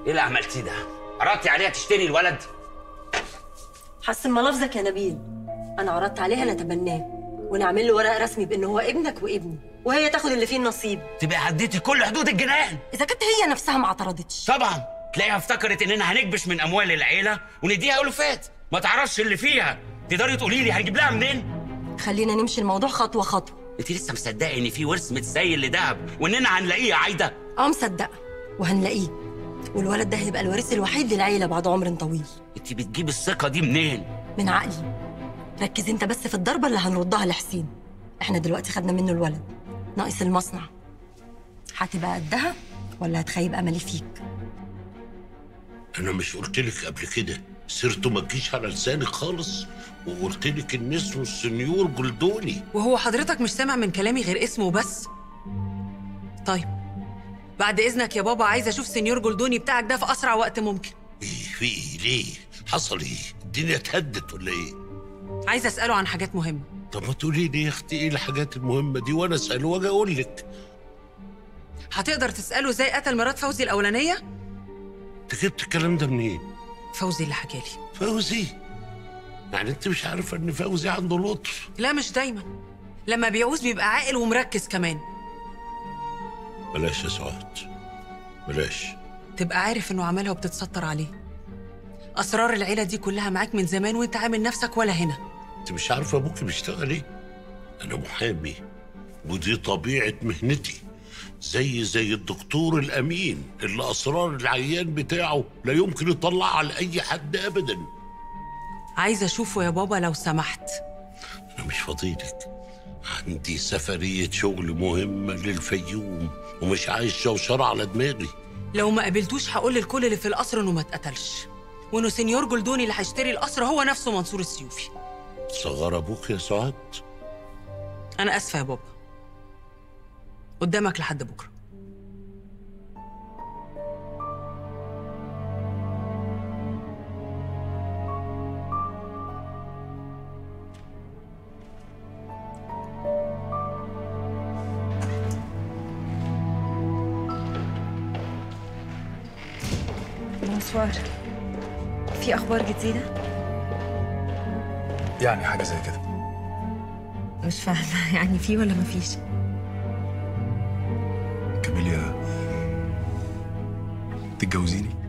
ايه اللي عملتيه ده؟ عرضتي عليها تشتري الولد؟ حسن ملفظك يا نبيل انا عرضت عليها نتبناه ونعمل له ورق رسمي بان هو ابنك وابني وهي تاخد اللي فيه النصيب تبقى عديتي كل حدود الجنان اذا كانت هي نفسها ما اعترضتش طبعا تلاقيها افتكرت اننا هنكبش من اموال العيله ونديها الوفات ما تعرفش اللي فيها تقدري تقولي لي هنجيب لها منين؟ خلينا نمشي الموضوع خطوه خطوه انت لسه مصدقه ان في ورث متسيل لدهب واننا هنلاقيه يا عايده؟ اه مصدقه وهنلاقيه والولد ده هيبقى الوارث الوحيد للعيله بعد عمر طويل انت بتجيب الثقه دي منين؟ من عقلي ركز انت بس في الضربه اللي هنردها لحسين احنا دلوقتي خدنا منه الولد ناقص المصنع هتبقى قدها ولا هتخيب املي فيك انا مش قلت لك قبل كده سيرته ما تجيش على لساني خالص وقلت لك ان اسمه السنيور جلدوني وهو حضرتك مش سامع من كلامي غير اسمه بس طيب بعد اذنك يا بابا عايزه اشوف سنيور جلدوني بتاعك ده في اسرع وقت ممكن ايه في ايه ليه حصل ايه الدنيا اتهدت ولا ايه عايزه اساله عن حاجات مهمه طب ما تقولي لي يا اختي ايه الحاجات المهمه دي وانا اساله واجي اقول لك هتقدر تساله ازاي قتل مرات فوزي الاولانيه انت جبت الكلام ده منين فوزي اللي حكالي فوزي يعني انت مش عارفه ان فوزي عنده لطف لا مش دايما لما بيعوز بيبقى عاقل ومركز كمان بلاش يا سعاد بلاش تبقى عارف انه عملها وبتتستر عليه اسرار العيله دي كلها معاك من زمان وانت عامل نفسك ولا هنا انت مش عارفه ابوكي بيشتغل ايه انا محامي ودي طبيعه مهنتي زي زي الدكتور الامين اللي اسرار العيان بتاعه لا يمكن يطلعها على اي حد ابدا عايزه اشوفه يا بابا لو سمحت انا مش فاضيلك عندي سفريه شغل مهمه للفيوم ومش عايز شوشره على دماغي لو ما قابلتوش هقول للكل اللي في القصر انه ما اتقتلش وانه سنيور جلدوني اللي هيشتري القصر هو نفسه منصور السيوفي صغر ابوك يا سعاد انا اسفه يا بابا قدامك لحد بكره بونسوار في اخبار جديده يعني حاجة زي كده مش فاهمه يعني في ولا مفيش كاميليا تتجوزيني